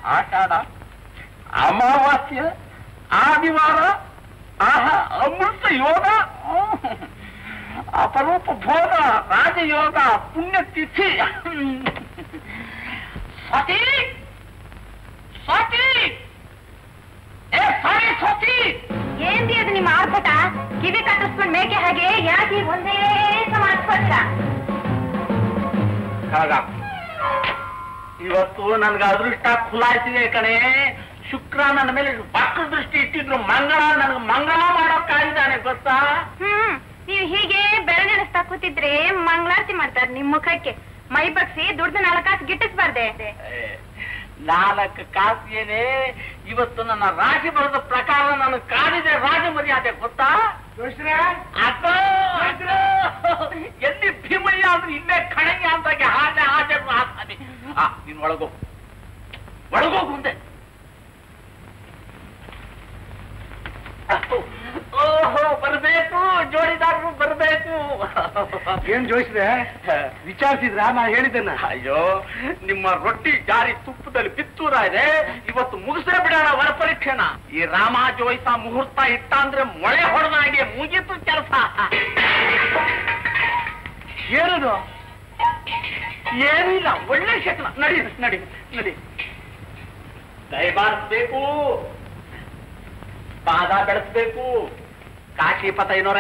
ಆಷಾಢ ಅಮಾವಾಸ್ಯ ಆದಿವಾರ ಆಹಾ ಅಮೃತ ಯೋಗ ಹ್ಮ್. ಅಪರೂಪ ಭೋಗ ರಾಜಯೋಗ ಪುಣ್ಯತಿಥಿ ಸತಿ ಸತಿ ಏ ಸಾರಿ ಸತಿ ಏನ್ರಿ ಅದು ನಿಮ್ಮ ಆರ್ಭಟ ಕಿವಿ ಕಟ್ಟಿಸ್ಕೊಂಡ್ ಮೇಕೆ ಹಾಗೆ ಯಾಕೆ ಹೀಗ್ ಒಂದೇ ಸಮ ಹಚ್ಕೊತೀರಾ ಕಾಗ ಇವತ್ತು ನನ್ಗೆ ಅದೃಷ್ಟ ಖುಲಾಯಿಸಿದೆ ಕಣೆ ಶುಕ್ರ ನನ್ನ ಮೇಲೆ ಬಾಕ್ರ ದೃಷ್ಟಿ ಇಟ್ಟಿದ್ರು ಮಂಗಳ ನನಗೆ ಮಂಗಳ ಮಾಡೋಕ್ಕಾಗಿದ್ದಾನೆ ಗೊತ್ತಾ ಹ್ಮ್ ನೀವು ಹೀಗೆ ಬೆಳನೆಣಿಸ್ತಾ ಕೂತಿದ್ರೆ ಮಂಗಳಾರತಿ ಮಾಡ್ತಾರೆ ನಿಮ್ ಮುಖಕ್ಕೆ ಮೈ ಬಗ್ಸಿ ದುಡ್ದು ನಾಲ್ಕಾಸು ಗಿಟ್ಟಿಸ್ಬಾರ್ದೆ ಏ, ನಾಲ್ಕು ಕಾಸಿಯೇನೆ ಇವತ್ತು ನನ್ನ ರಾಶಿ ಬರದ ಪ್ರಕಾರ ನಾನು ಕಾಡಿದೆ ರಾಜ ಮರ್ಯಾದೆ ಗೊತ್ತಾ ಅಕ್ಕೋ, ಅಕ್ಕೋ, ಎಲ್ಲಿ ಭೀಮಯ್ಯ ಅಂದ್ರೆ ಇಲ್ಲೇ ಕಣಯ್ಯ ಅಂದಾಗೆ ಹಾಗೆ ಹಾಗೆ ಹಾಕ್ತಾನೆ ಆ ನೀನ್ ಒಳಗೋಗು ಒಳಗೋಗು ಮುಂದೆ ಓಹೋ ಬರ್ಬೇಕು ಜೋಡಿದಾರರು ಬರ್ಬೇಕು ಏನ್ ಜೋಯಿಸಿದೆ ವಿಚಾರಿಸಿದ್ರ ನಾ ಹೇಳಿದ್ದನ್ನ ಅಯ್ಯೋ ನಿಮ್ಮ ರೊಟ್ಟಿ ಜಾರಿ ತುಪ್ಪದಲ್ಲಿ ಬಿತ್ತೂರ ಇದೆ ಇವತ್ತು ಮುಗಿಸೇ ಬಿಡೋಣ ವರ ಪರೀಕ್ಷೆನ ಈ ರಾಮ ಜೋಯಿಸ ಮುಹೂರ್ತ ಇಟ್ಟ ಅಂದ್ರೆ ಮೊಳೆ ಹೊಡೆದಾಗೆ ಮುಗೀತು ಕೆಲಸ ಏನದು ಏನಿಲ್ಲ ಒಳ್ಳೆ ಶಕನ ನಡಿ ನಡಿ ನಡಿ ದಯಮಾಡಿಸ್ಬೇಕು ಪಾದ ಬೆಳೆಸ್ಬೇಕು ಕಾಶಿಪತೈನೋರೇ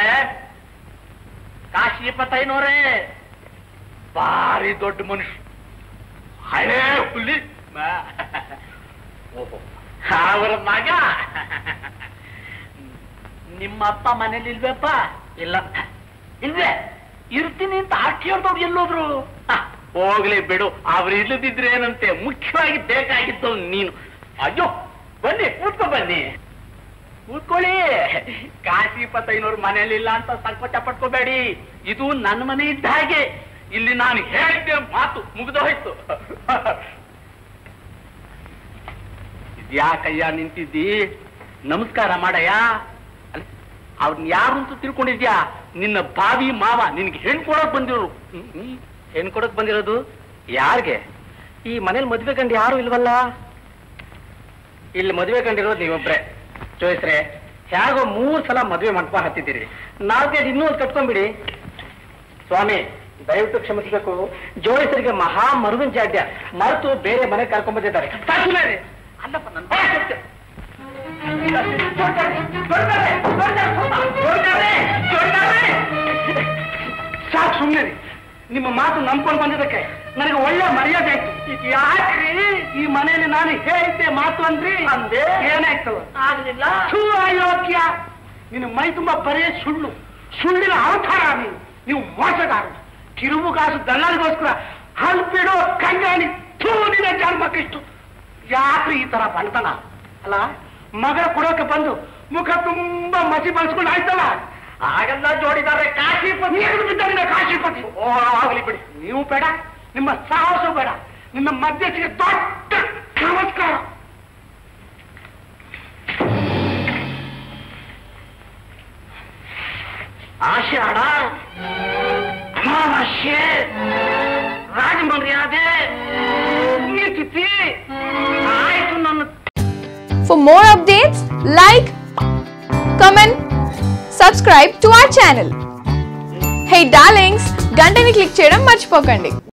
ಕಾಶಿಪತೈನೋರೇ ಭಾರಿ ದೊಡ್ಡ ಮನುಷ್ಯ ಹಳೇ ಹುಲಿ ಮ- ಓಹೋ ಅವರ ಮಗ ನಿಮ್ಮ ಅಪ್ಪ ಮನೇಲಿ ಇಲ್ವಪ್ಪ ಇಲ್ಲ ಇಲ್ವೇ ಇರ್ತೀನಿ ಅಂತ ಆಕಿ ಹೊರದವ್ರು ಎಲ್ಲೋದ್ರು ಹ, ಹೋಗ್ಲಿ ಬಿಡು ಅವ್ರು ಇಲ್ಲದಿದ್ರೆ ಏನಂತೆ ಮುಖ್ಯವಾಗಿ ಬೇಕಾಗಿತ್ತು ನೀನು ಅಯ್ಯೋ ಬನ್ನಿ ಕೂತ್ಕೊ ಬನ್ನಿ ಕೂತ್ಕೊಳ್ಳಿ ಕಾಶಿ ಇಪ್ಪತ್ತೈನೂರು ಮನೇಲಿಲ್ಲ ಅಂತ ಸಂಕೋಚ ಪಟ್ಕೋಬೇಡಿ ಇದು ನನ್ನ ಮನೆ ಇದ್ದ ಹಾಗೆ ಇಲ್ಲಿ ನಾನು ಹೇಳಿದ್ದೆ ಮಾತು ಮುಗಿದೋಯ್ತು ಇದ್ಯಾಕಯ್ಯ ನಿಂತಿದ್ದಿ ನಮಸ್ಕಾರ ಮಾಡಯ್ಯ ಅಲ್ಲ, ಅವ್ರನ್ನ ಯಾರು ಅಂತ ತಿಳ್ಕೊಂಡಿದ್ಯಾ ನಿನ್ನ ಬಾವಿ ಮಾವ ನಿನ್ಗೆ ಹೆಣ್ ಕೊಡಕ್ ಬಂದಿರೋರು ಹೆಣ್ ಕೊಡಕ್ ಬಂದಿರೋದು ಯಾರ್ಗೆ ಈ ಮನೇಲಿ ಮದ್ವೆ ಕಂಡು ಯಾರು ಇಲ್ವಲ್ಲ ಇಲ್ಲಿ ಮದ್ವೆ ಕಂಡಿರೋದು ನೀವೊಬ್ರೆ ಚೋಯ್ಸ್ರೆ ಹೇಗೋ ಮೂರ್ ಸಲ ಮದ್ವೆ ಮಂಟಪ ಹತ್ತಿದ್ದೀರಿ ನಾಲ್ಕೈದು ಇನ್ನೂ ಒಂದು ಕಟ್ಕೊಂಡ್ಬಿಡಿ ಸ್ವಾಮಿ ದಯವಿಟ್ಟು ಕ್ಷಮಿಸಬೇಕು ಜೋಯಿಸರಿಗೆ ಮಹಾ ಮರುವಿನ ಜಾಡ್ಯ ಮರೆತು ಬೇರೆ ಮನೆ ಕರ್ಕೊಂಡ್ ಬಂದಿದ್ದಾರೆ ಸಾಕಿಲ್ಲ ಅಲ್ಲಪ್ಪ ನನ್ನ ಬಾಯಿ ಸತ್ಯ. ಜೋಡ್ತಾರೆ, ಜೋಡ್ತಾರೆ, ಜೋಡ್ತಾರೆ, ಜೋಡ್ತಾರೆ, ಜೋಡ್ತಾರೆ. ಸಾಕು ಸುಮ್ಮನೆ ನಿಮ್ಮ ಮಾತು ನಂಬ್ಕೊಂಡು ಬಂದಿದ್ದಕ್ಕೆ ನನಗೆ ಒಳ್ಳೆ ಮರ್ಯಾದೆ ಆಯ್ತು ಯಾಕ್ರಿ ಈ ಮನೆಯಲ್ಲಿ ನಾನು ಹೇಳಿದ್ದೆ ಮಾತು ಅಂದ್ರಿ ಅಂದೆ. ಏನಾಯ್ತು ಆಗ್ಲಿಲ್ಲ ಥೂ, ಅಯೋಗ್ಯ ನಿನ್ನ ಮೈ ತುಂಬಾ ಬರೇ ಸುಳ್ಳು ಸುಳ್ಳಿನ ಅವತಾರ ನೀನು ನೀವು ಮೋಸಗಾರ ಕಿರುಬುಗಾಸು ದಳ್ಳಾಳಿಗೋಸ್ಕರ ಹಲ್ಪಿಡೋ ಕಂಗಾಣಿ ಥೂ ನಿನ್ನ ಜನ್ಮಕ್ಕಿಷ್ಟು ಯಾಕ್ರಿ ಈ ತರ ಬಣ್ತನ ಅಲ್ಲ ಮಗಳ ಕೊಡೋಕೆ ಬಂದು ಮುಖ ತುಂಬಾ ಮಸಿ ಬಳಸ್ಕೊಂಡು ಆಯ್ತಲ್ಲ ಹಾಗೆಲ್ಲ ಜೋಡಿದಾರೆ ಕಾಶಿಪತಿ ನೀರು ಬಿದ್ದ ಕಾಶಿಪತಿ ಓ ಆಗ್ಲಿ ಬಿಡಿ ನೀವು ಬೇಡ ನಿಮ್ಮ ಸಾಹಸ ಬೇಡ ನಿಮ್ಮ ಮಧ್ಯಸ್ಥಿಗೆ ದೊಡ್ಡ ನಮಸ್ಕಾರ ಆಷಾಢ ಅಮಾವಾಸ್ಯೆ ರಾಜಮರ್ಯಾದೆ ಪುಣ್ಯತಿಥಿ ಆಯ್ತು ನನ್ನ For more updates, like, comment, subscribe to our channel. Hey darlings, గంటని click చేయడం మర్చిపోకండి